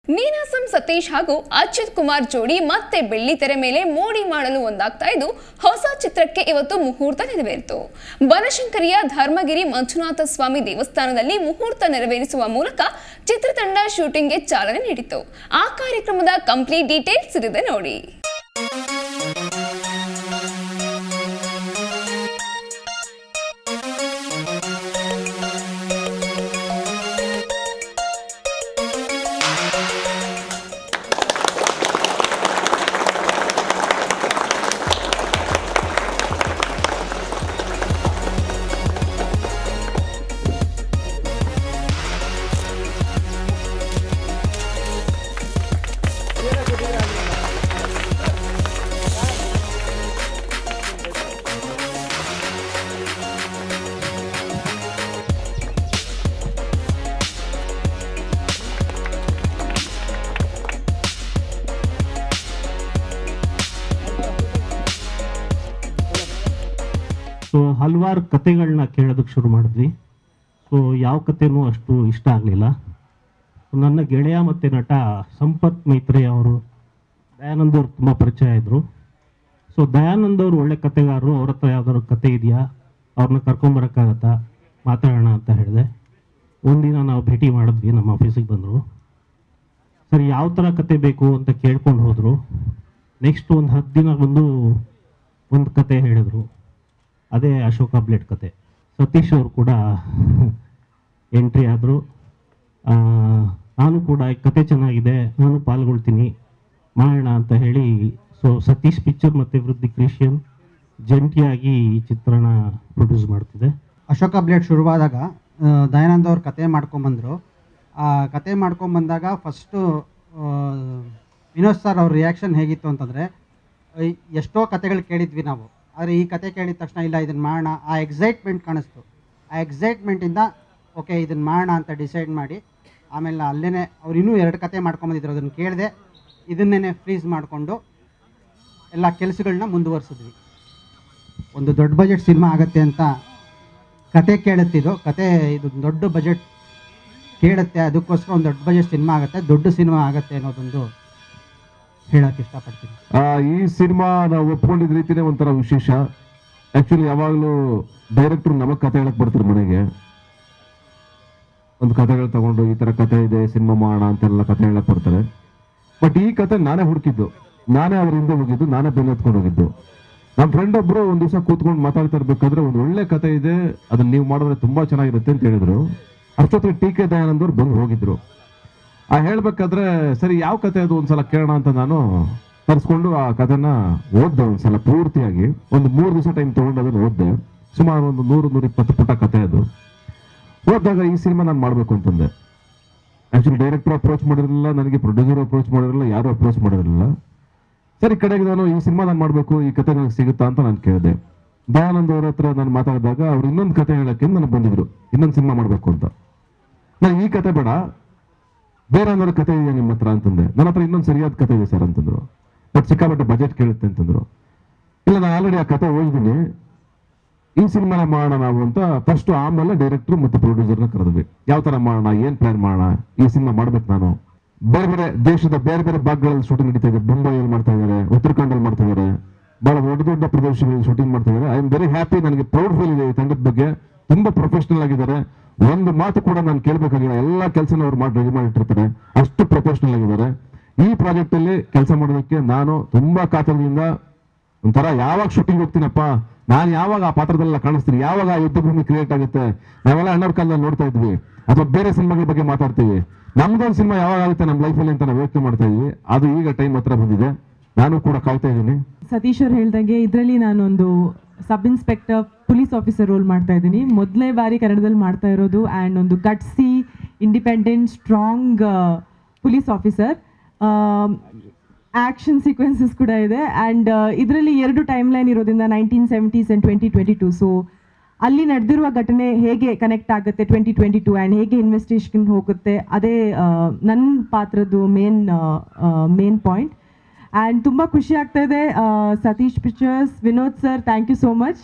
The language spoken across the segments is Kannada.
ನೀನಾಸಂ ಸತೀಶ್ ಹಾಗೂ ಅಚ್ಯುತ್ ಕುಮಾರ್ ಜೋಡಿ ಮತ್ತೆ ಬೆಳ್ಳಿ ತೆರೆ ಮೇಲೆ ಮೋಡಿ ಮಾಡಲು ಒಂದಾಗ್ತಾ ಇದ್ದು ಹೊಸ ಚಿತ್ರಕ್ಕೆ ಇವತ್ತು ಮುಹೂರ್ತ ನೆರವೇರಿತು ಬನಶಂಕರಿಯ ಧರ್ಮಗಿರಿ ಮಂಜುನಾಥ ಸ್ವಾಮಿ ದೇವಸ್ಥಾನದಲ್ಲಿ ಮುಹೂರ್ತ ನೆರವೇರಿಸುವ ಮೂಲಕ ಚಿತ್ರತಂಡ ಶೂಟಿಂಗ್ಗೆ ಚಾಲನೆ ನೀಡಿತು ಆ ಕಾರ್ಯಕ್ರಮದ ಕಂಪ್ಲೀಟ್ ಡೀಟೇಲ್ಸ್ ಇದೆ ನೋಡಿ ಸೊ ಹಲವಾರು ಕತೆಗಳನ್ನ ಕೇಳೋದಕ್ಕೆ ಶುರು ಮಾಡಿದ್ವಿ ಸೊ ಯಾವ ಕತೆನೂ ಅಷ್ಟು ಇಷ್ಟ ಆಗಲಿಲ್ಲ ನನ್ನ ಗೆಳೆಯ ಮತ್ತು ನಟ ಸಂಪತ್ ಮೈತ್ರಿ ಅವರು ದಯಾನಂದ್ ಅವ್ರು ತುಂಬ ಪರಿಚಯ ಇದ್ದರು ಸೊ ದಯಾನಂದ್ ಅವರು ಒಳ್ಳೆ ಕತೆಗಾರರು ಅವ್ರ ಹತ್ರ ಯಾವ್ದಾದ್ರು ಕತೆ ಇದೆಯಾ ಅವ್ರನ್ನ ಕರ್ಕೊಂಬರೋಕ್ಕಾಗತ್ತಾ ಮಾತಾಡೋಣ ಅಂತ ಹೇಳಿದೆ ಒಂದಿನ ನಾವು ಭೇಟಿ ಮಾಡಿದ್ವಿ ನಮ್ಮ ಆಫೀಸಿಗೆ ಬಂದರು ಸರ್ ಯಾವ ಥರ ಕತೆ ಬೇಕು ಅಂತ ಕೇಳ್ಕೊಂಡು ಹೋದರು ನೆಕ್ಸ್ಟ್ ಒಂದು ಹತ್ತು ದಿನ ಬಂದು ಒಂದು ಕತೆ ಹೇಳಿದರು ಅದೇ ಅಶೋಕ ಬ್ಲೇಡ್ ಕತೆ ಸತೀಶ್ ಅವರು ಕೂಡ ಎಂಟ್ರಿ ಆದರು ನಾನು ಕೂಡ ಈ ಕತೆ ಚೆನ್ನಾಗಿದೆ ನಾನು ಪಾಲ್ಗೊಳ್ತೀನಿ ಮಾಡೋಣ ಅಂತ ಹೇಳಿ ಸೊ ಸತೀಶ್ ಪಿಕ್ಚರ್ ಮತ್ತು ವೃದ್ಧಿ ಕ್ರಿಶ್ಚಿಯನ್ ಜಂಟಿಯಾಗಿ ಈ ಚಿತ್ರಣ ಪ್ರೊಡ್ಯೂಸ್ ಮಾಡ್ತಿದೆ ಅಶೋಕ ಬ್ಲೇಡ್ ಶುರುವಾದಾಗ ಆ, ದಯಾನಂದ್ ಅವ್ರು ಕತೆ ಮಾಡ್ಕೊಂಬಂದರು ಆ ಕತೆ ಮಾಡ್ಕೊಂಬಂದಾಗ ಫಸ್ಟು ವಿನೋದ್ ಸರ್ ಅವ್ರ ರಿಯಾಕ್ಷನ್ ಹೇಗಿತ್ತು ಅಂತಂದರೆ ಎಷ್ಟೋ ಕತೆಗಳು ಕೇಳಿದ್ವಿ ನಾವು ಆದರೆ ಈ ಕತೆ ಕೇಳಿದ ತಕ್ಷಣ ಇಲ್ಲ ಇದನ್ನು ಮಾಡೋಣ ಆ ಎಕ್ಸೈಟ್ಮೆಂಟ್ ಕಾಣಿಸ್ತು ಆ ಎಕ್ಸೈಟ್ಮೆಂಟಿಂದ ಓಕೆ ಇದನ್ನು ಮಾಡೋಣ ಅಂತ ಡಿಸೈಡ್ ಮಾಡಿ ಆಮೇಲೆ ಅಲ್ಲೇ ಅವ್ರು ಇನ್ನೂ ಎರಡು ಕತೆ ಮಾಡ್ಕೊಂಬಂದಿದ್ರು ಅದನ್ನು ಕೇಳಿದೆ ಇದನ್ನೇ ಫ್ರೀಸ್ ಮಾಡಿಕೊಂಡು ಎಲ್ಲ ಕೆಲಸಗಳನ್ನ ಮುಂದುವರಿಸಿದ್ವಿ ಒಂದು ದೊಡ್ಡ ಬಜೆಟ್ ಸಿನಿಮಾ ಆಗತ್ತೆ ಅಂತ ಕತೆ ಕೇಳುತ್ತಿದ್ದು ಕತೆ ಇದು ದೊಡ್ಡ ಬಜೆಟ್ ಕೇಳುತ್ತೆ ಅದಕ್ಕೋಸ್ಕರ ಒಂದು ದೊಡ್ಡ ಬಜೆಟ್ ಸಿನಿಮಾ ಆಗುತ್ತೆ ದೊಡ್ಡ ಸಿನಿಮಾ ಆಗುತ್ತೆ ಅನ್ನೋದೊಂದು ಹೇಳಕ್ಕೆ ಇಷ್ಟಪಡ್ತೀನಿ ಆ, ಈ ಸಿನಿಮಾ ನಾವು ಒಪ್ಕೊಂಡಿದ್ದ ರೀತಿನೇ ಒಂಥರ ವಿಶೇಷ ಆ್ಯಕ್ಚುಲಿ ಯಾವಾಗಲೂ ಡೈರೆಕ್ಟ್ರು ನಮಗೆ ಕತೆ ಹೇಳಕ್ ಬರ್ತಾರೆ ಮನೆಗೆ ಒಂದು ಕತೆಗಳು ತಗೊಂಡು ಈ ಥರ ಕತೆ ಇದೆ ಸಿನಿಮಾ ಮಾಡೋಣ ಅಂತೆಲ್ಲ ಕತೆ ಹೇಳಕ್ ಬರ್ತಾರೆ ಬಟ್ ಈ ಕತೆ ನಾನೇ ಹುಡುಕಿದ್ದು ನಾನೇ ಅವ್ರ ಹಿಂದೆ ಹೋಗಿದ್ದು ನಾನೇ ಬೆನ್ನ ಎತ್ಕೊಂಡು ಹೋಗಿದ್ದು ನಮ್ಮ ಫ್ರೆಂಡ್ ಒಬ್ರು ಒಂದ್ ದಿವಸ ಕೂತ್ಕೊಂಡು ಮಾತಾಡ್ತಾ ಇರ್ಬೇಕಾದ್ರೆ ಒಂದು ಒಳ್ಳೆ ಕತೆ ಇದೆ ಅದನ್ನ ನೀವು ಮಾಡಿದ್ರೆ ತುಂಬಾ ಚೆನ್ನಾಗಿರುತ್ತೆ ಅಂತ ಹೇಳಿದ್ರು ಅಷ್ಟೊತ್ತಿಗೆ ಟಿ ಕೆ ದಯಾನಂದ್ ಅವ್ರು ಬಂದು ಹೋಗಿದ್ರು ಆ ಹೇಳ್ಬೇಕಾದ್ರೆ ಸರಿ ಯಾವ ಕತೆ ಅದು ಒಂದ್ಸಲ ಕೇಳೋಣ ಅಂತ ನಾನು ತರಿಸ್ಕೊಂಡು ಆ ಕಥೆನ ಓದ್ದೆ ಒಂದ್ಸಲ ಪೂರ್ತಿಯಾಗಿ ಒಂದು ಮೂರು ದಿವಸ ಟೈಮ್ ತಗೊಂಡು ಅದನ್ನು ಓದ್ದೆ ಸುಮಾರು ಒಂದು ನೂರು ನೂರ ಇಪ್ಪತ್ತು ಪುಟ ಕತೆ ಅದು ಓದಿದಾಗ ಈ ಸಿನಿಮಾ ನಾನು ಮಾಡಬೇಕು ಅಂತಂದೆ ಆಕ್ಚುಲಿ ಡೈರೆಕ್ಟರ್ ಅಪ್ರೋಚ್ ಮಾಡಿರಲಿಲ್ಲ ನನಗೆ ಪ್ರೊಡ್ಯೂಸರ್ ಅಪ್ರೋಚ್ ಮಾಡಿರಲಿಲ್ಲ ಯಾರು ಅಪ್ರೋಚ್ ಮಾಡಿರಲಿಲ್ಲ ಸರಿ ಕಡೆಗೆ ನಾನು ಈ ಸಿನಿಮಾ ನಾನು ಮಾಡಬೇಕು ಈ ಕತೆ ನನಗೆ ಸಿಗುತ್ತಾ ಅಂತ ನಾನು ಕೇಳಿದೆ ದಯಾನಂದ್ ಅವ್ರ ಹತ್ರ ನಾನು ಮಾತಾಡಿದಾಗ ಅವ್ರು ಇನ್ನೊಂದು ಕತೆ ಹೇಳಕ್ಕೆ ನನಗೆ ಬಂದಿದ್ರು ಇನ್ನೊಂದು ಸಿನಿಮಾ ಮಾಡಬೇಕು ಅಂತ ನನಗೆ ಈ ಕತೆ ಬೇಡ ಬೇರೆ ಏನಾದ್ರು ಕತೆ ಇದೆಯಾ ನಿಮ್ಮ ಹತ್ರ ಅಂತಂದೆ ನನ್ನ ಹತ್ರ ಇನ್ನೊಂದು ಸರಿಯಾದ ಕತೆ ಇದೆ ಸರ್ ಅಂತಂದ್ರು ಬಟ್ ಸಿಕ್ಕಾಪಟ್ಟೆ ಬಜೆಟ್ ಕೇಳುತ್ತೆ ಅಂತಂದ್ರು ಇಲ್ಲ ನಾನು ಆಲ್ರೆಡಿ ಆ ಕತೆ ಓದಿದ್ದೀನಿ ಈ ಸಿನಿಮಾನ ಮಾಡೋಣ ನಾವು ಅಂತ ಫಸ್ಟ್ ಆಮೇಲೆ ಡೈರೆಕ್ಟರ್ ಮತ್ತು ಪ್ರೊಡ್ಯೂಸರ್ನ ಕರೆದ್ವಿ ಯಾವ ತರ ಮಾಡೋಣ ಏನ್ ಪ್ಲಾನ್ ಮಾಡೋಣ ಈ ಸಿನಿಮಾ ಮಾಡ್ಬೇಕು ನಾನು ಬೇರೆ ಬೇರೆ ದೇಶದ ಬೇರೆ ಬೇರೆ ಭಾಗಗಳಲ್ಲಿ ಶೂಟಿಂಗ್ ನಡೀತಾ ಇದೆ ಮುಂಬೈಯಲ್ಲಿ ಮಾಡ್ತಾ ಇದ್ದಾರೆ ಉತ್ತರಾಖಂಡಲ್ಲಿ ಮಾಡ್ತಾ ಇದ್ದಾರೆ ಬಹಳ ದೊಡ್ಡ ದೊಡ್ಡ ಪ್ರದೇಶಗಳಲ್ಲಿ ಶೂಟಿಂಗ್ ಮಾಡ್ತಾ ಇದ್ದಾರೆ ಐ ಆಮ್ ವೆರಿ ಹ್ಯಾಪಿ ನನಗೆ ಪ್ರೌಡ್ ಫೀಲ್ ಇದೆ ಈ ತಂಡದ ಬಗ್ಗೆ ತುಂಬಾ ಪ್ರೊಫೆಷನಲ್ ಆಗಿದ್ದಾರೆ ಒಂದು ಮಾತು ಕೂಡ ನಾನು ಕೇಳಬೇಕಾಗಿಲ್ಲ ಎಲ್ಲ ಕೆಲಸನ ಅವ್ರು ಮಾಡಿ ರೆಡಿ ಮಾಡಿಟ್ಟಿರ್ತಾರೆ ಅಷ್ಟು ಪ್ರೊಫೆಷನಲ್ ಆಗಿದ್ದಾರೆ ಈ ಪ್ರಾಜೆಕ್ಟ್ ಅಲ್ಲಿ ಕೆಲಸ ಮಾಡೋದಕ್ಕೆ ನಾನು ತುಂಬಾ ಕಾತರದಿಂದ ಒಂಥರ ಯಾವಾಗ ಶೂಟಿಂಗ್ ಹೋಗ್ತೀನಪ್ಪ ನಾನು ಯಾವಾಗ ಆ ಪಾತ್ರದಲ್ಲ ಕಾಣಿಸ್ತೀನಿ ಯಾವಾಗ ಆ ಯುದ್ಧ ಭೂಮಿ ಕ್ರಿಯೇಟ್ ಆಗುತ್ತೆ ನಾವೆಲ್ಲ ಅಣ್ಣವ್ರ ಕಾಲದಲ್ಲಿ ನೋಡ್ತಾ ಇದ್ವಿ ಅಥವಾ ಬೇರೆ ಸಿನಿಮಾಗಳ ಬಗ್ಗೆ ಮಾತಾಡ್ತೀವಿ ನಮ್ದೊಂದು ಸಿನಿಮಾ ಯಾವಾಗ ಆಗುತ್ತೆ ನಮ್ಮ ಲೈಫಲ್ಲಿ ಅಂತ ನಾವು ಯೋಚನೆ ಮಾಡ್ತಾ ಇದ್ವಿ ಅದು ಈಗ ಟೈಮ್ ಹತ್ರ ಬಂದಿದೆ ನಾನು ಕೂಡ ಕಾಯ್ತಾ ಇದ್ದೀನಿ ಸತೀಶ್ ಅವ್ರು ಹೇಳ್ದಂಗೆ ಇದರಲ್ಲಿ ನಾನೊಂದು sub inspector police officer role ಮಾಡ್ತಾ ಇದ್ದೀನಿ ಮೊದಲನೇ ಬಾರಿ ಕನ್ನಡದಲ್ಲಿ ಮಾಡ್ತಾ ಇರೋದು ಆ್ಯಂಡ್ ಒಂದು gutsy independent strong police officer action sequences ಕೂಡ ಇದೆ ಆ್ಯಂಡ್ ಇದರಲ್ಲಿ ಎರಡು ಟೈಮ್ ಲೈನ್ ಇರೋದ್ರಿಂದ nineteen seventies and twenty twenty two so ಅಲ್ಲಿ ನಡೆದಿರುವ ಘಟನೆ ಹೇಗೆ ಕನೆಕ್ಟ್ ಆಗುತ್ತೆ ಟ್ವೆಂಟಿ ಟ್ವೆಂಟಿ ಟು ಆ್ಯಂಡ್ ಹೇಗೆ ಇನ್ವೆಸ್ಟಿಗೇಷನ್ ಹೋಗುತ್ತೆ ಅದೇ ನನ್ನ ಪಾತ್ರದ್ದು ಮೇನ್ ಮೇನ್ ಪಾಯಿಂಟ್ ಆ್ಯಂಡ್ ತುಂಬ ಖುಷಿ ಆಗ್ತಾ ಇದೆ Satish pictures Vinod sir thank you so much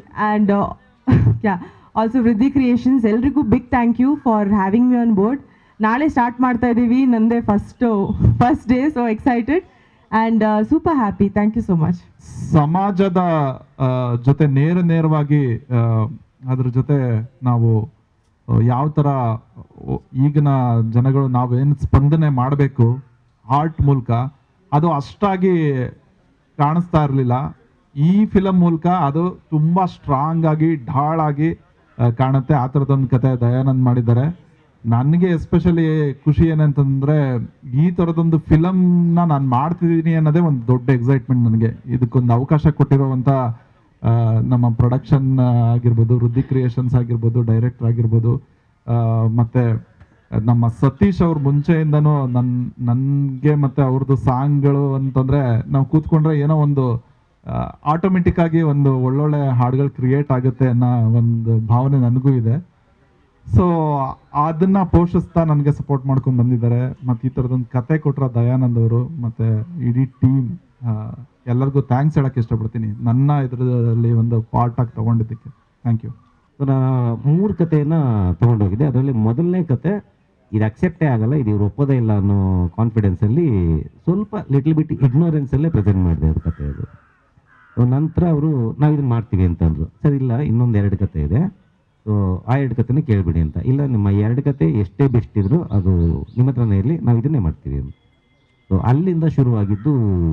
and yeah also Vriddhi creations ಎಲ್ರಿಗೂ big thank you for having me on board ನಾಳೆ ಸ್ಟಾರ್ಟ್ ಮಾಡ್ತಾ ಇದ್ದೀವಿ ನಂದೇ first first day so excited and super happy thank you so much ಸಮಾಜದ ಆ, ಜೊತೆ ನೇರ ನೇರವಾಗಿ ಆ, ಅದ್ರ ಜೊತೆ ನಾವು ಯಾವ ಥರ ಓ- ಈಗಿನ ಜನಗಳು ನಾವೇನು ಸ್ಪಂದನೆ ಮಾಡಬೇಕು ಆರ್ಟ್ ಮೂಲಕ ಅದು ಅಷ್ಟಾಗಿ ಕಾಣಿಸ್ತಾ ಇರಲಿಲ್ಲ ಈ ಫಿಲಮ್ ಮೂಲಕ ಅದು ತುಂಬ ಸ್ಟ್ರಾಂಗ್ ಆಗಿ ಢಾಳಾಗಿ ಆ, ಕಾಣುತ್ತೆ ಆ ಥರದೊಂದು ಕತೆ ದಯಾನಂದ್ ಮಾಡಿದ್ದಾರೆ ನನಗೆ ಎಸ್ಪೆಷಲಿ ಖುಷಿ ಏನಂತಂದ್ರೆ ಈ ಥರದೊಂದು ಫಿಲಮ್ನ ನಾನು ಮಾಡ್ತಿದ್ದೀನಿ ಅನ್ನೋದೇ ಒಂದು ದೊಡ್ಡ ಎಕ್ಸೈಟ್ಮೆಂಟ್ ನನಗೆ ಇದಕ್ಕೊಂದು ಅವಕಾಶ ಕೊಟ್ಟಿರುವಂಥ ಆ, ನಮ್ಮ ಪ್ರೊಡಕ್ಷನ್ ಆಗಿರ್ಬೋದು ವೃದ್ಧಿ ಕ್ರಿಯೇಷನ್ಸ್ ಆಗಿರ್ಬೋದು ಡೈರೆಕ್ಟರ್ ಆಗಿರ್ಬೋದು ಆ, ಮತ್ತೆ ನಮ್ಮ ಸತೀಶ್ ಅವ್ರ ಮುಂಚೆಯಿಂದನೂ ನನ್ ನನಗೆ ಮತ್ತೆ ಅವ್ರದ್ದು ಸಾಂಗ್ಗಳು ಅಂತಂದ್ರೆ ನಾವು ಕೂತ್ಕೊಂಡ್ರೆ ಏನೋ ಒಂದು ಆಟೋಮೆಟಿಕ್ ಆಗಿ ಒಂದು ಒಳ್ಳೊಳ್ಳೆ ಹಾಡುಗಳು ಕ್ರಿಯೇಟ್ ಆಗುತ್ತೆ ಅನ್ನೋ ಒಂದು ಭಾವನೆ ನನಗೂ ಇದೆ ಸೊ ಅದನ್ನ ಪೋಷಿಸ್ತಾ ನನಗೆ ಸಪೋರ್ಟ್ ಮಾಡ್ಕೊಂಡು ಬಂದಿದ್ದಾರೆ ಮತ್ತೆ ಈ ಥರದೊಂದು ಕತೆ ಕೊಟ್ರ ದಯಾನಂದ್ ಅವರು ಮತ್ತೆ ಇಡೀ ಟೀಮ್ ಎಲ್ಲರಿಗೂ ಥ್ಯಾಂಕ್ಸ್ ಹೇಳಕ್ ಇಷ್ಟಪಡ್ತೀನಿ ನನ್ನ ಇದರಲ್ಲಿ ಒಂದು ಪಾರ್ಟ್ ಆಗಿ ತಗೊಂಡಿದ್ದಕ್ಕೆ ಥ್ಯಾಂಕ್ ಯು ಸೊ ನಾನು ಮೂರು ಕಥೆಯನ್ನು ತೊಗೊಂಡೋಗಿದ್ದೆ ಅದರಲ್ಲಿ ಮೊದಲನೇ ಕತೆ ಇದು ಅಕ್ಸೆಪ್ಟೇ ಆಗಲ್ಲ ಇದು ಇವ್ರು ಒಪ್ಪೋದೇ ಇಲ್ಲ ಅನ್ನೋ ಕಾನ್ಫಿಡೆನ್ಸಲ್ಲಿ ಸ್ವಲ್ಪ ಲಿಟ್ಲ್ ಬಿಟ್ ಇಗ್ನೋರೆನ್ಸಲ್ಲೇ ಪ್ರೆಸೆಂಟ್ ಮಾಡಿದೆ ಅದು ಕತೆ ಅದು ಸೊ ನಂತರ ಅವರು ನಾವು ಇದನ್ನು ಮಾಡ್ತೀವಿ ಅಂತಂದ್ರು ಸರ್ ಇಲ್ಲ ಇನ್ನೊಂದು ಎರಡು ಕತೆ ಇದೆ ಸೊ ಆ ಎರಡು ಕತೆನೇ ಕೇಳಿಬಿಡಿ ಅಂತ ಇಲ್ಲ ನಿಮ್ಮ ಎರಡು ಕತೆ ಎಷ್ಟೇ ಬೆಸ್ಟ್ ಇದ್ರು ಅದು ನಿಮ್ಮ ಹತ್ರನೇ ಇರಲಿ ನಾವು ಇದನ್ನೇ ಮಾಡ್ತೀವಿ ಅಂತ ಸೊ ಅಲ್ಲಿಂದ ಶುರುವಾಗಿದ್ದು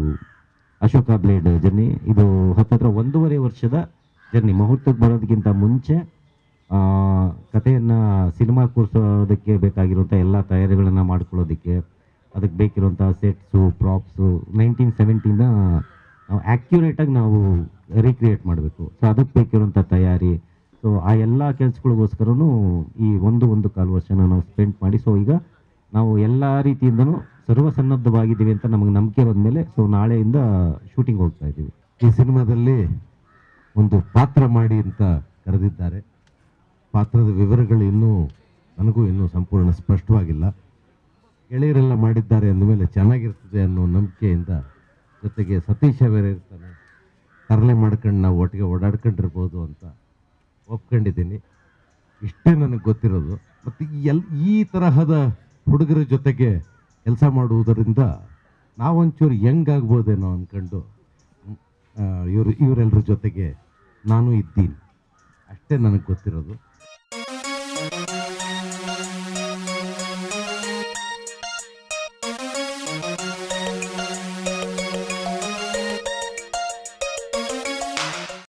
ಅಶೋಕ ಬ್ಲೇಡ್ ಜರ್ನಿ ಇದು ಹತ್ತತ್ರ ಒಂದೂವರೆ ವರ್ಷದ ಜರ್ನಿ ಮುಹೂರ್ತಕ್ಕೆ ಬರೋದಕ್ಕಿಂತ ಮುಂಚೆ ಆ, ಕಥೆಯನ್ನ ಸಿನಿಮಾ ಕೂರಿಸೋದಕ್ಕೆ ಬೇಕಾಗಿರುವಂಥ ಎಲ್ಲ ತಯಾರಿಗಳನ್ನು ಮಾಡ್ಕೊಳ್ಳೋದಕ್ಕೆ ಅದಕ್ಕೆ ಬೇಕಿರುವಂಥ ಸೆಟ್ಸು ಪ್ರಾಪ್ಸು ನೈನ್ಟೀನ್ ಸೆವೆಂಟಿನ ನಾವು ಆ್ಯಕ್ಯುರೇಟಾಗಿ ನಾವು ರೀಕ್ರಿಯೇಟ್ ಮಾಡಬೇಕು ಸೊ ಅದಕ್ಕೆ ಬೇಕಿರುವಂಥ ತಯಾರಿ ಸೊ ಆ ಎಲ್ಲ ಕೆಲಸಗಳಿಗೋಸ್ಕರನೂ ಈ ಒಂದು ಒಂದು ಕಾಲು ವರ್ಷನ ನಾವು ಸ್ಪೆಂಡ್ ಮಾಡಿ ಸೊ ಈಗ ನಾವು ಎಲ್ಲ ರೀತಿಯಿಂದನೂ ಸರ್ವಸನ್ನದ್ಧವಾಗಿದ್ದೀವಿ ಅಂತ ನಮಗೆ ನಂಬಿಕೆ ಬಂದಮೇಲೆ ಸೊ ನಾಳೆಯಿಂದ ಶೂಟಿಂಗ್ ಹೋಗ್ತಾ ಇದ್ದೀವಿ ಈ ಸಿನಿಮಾದಲ್ಲಿ ಒಂದು ಪಾತ್ರ ಮಾಡಿ ಅಂತ ಕರೆದಿದ್ದಾರೆ ಪಾತ್ರದ ವಿವರಗಳು ಇನ್ನೂ ನನಗೂ ಇನ್ನೂ ಸಂಪೂರ್ಣ ಸ್ಪಷ್ಟವಾಗಿಲ್ಲ ಗೆಳೆಯರೆಲ್ಲ ಮಾಡಿದ್ದಾರೆ ಅಂದಮೇಲೆ ಚೆನ್ನಾಗಿರ್ತದೆ ಅನ್ನೋ ನಂಬಿಕೆಯಿಂದ ಜೊತೆಗೆ ಸತೀಶ ಬೇರೆ ಇರ್ತಾನೆ ತರಲೆ ಮಾಡ್ಕೊಂಡು ನಾವು ಒಟ್ಟಿಗೆ ಓಡಾಡ್ಕೊಂಡಿರ್ಬೋದು ಅಂತ ಒಪ್ಕೊಂಡಿದ್ದೀನಿ ಇಷ್ಟೇ ನನಗೆ ಗೊತ್ತಿರೋದು ಮತ್ತು ಎಲ್ ಈ ತರಹದ ಹುಡುಗರ ಜೊತೆಗೆ ಕೆಲಸ ಮಾಡುವುದರಿಂದ ನಾವೊಂಚೂರು ಯಂಗ್ ಆಗ್ಬೋದೇನೋ ಅಂದ್ಕೊಂಡು ಇವರು ಇವರೆಲ್ಲರ ಜೊತೆಗೆ ನಾನು ಇದ್ದೀನಿ ಅಷ್ಟೇ ನನಗೆ ಗೊತ್ತಿರೋದು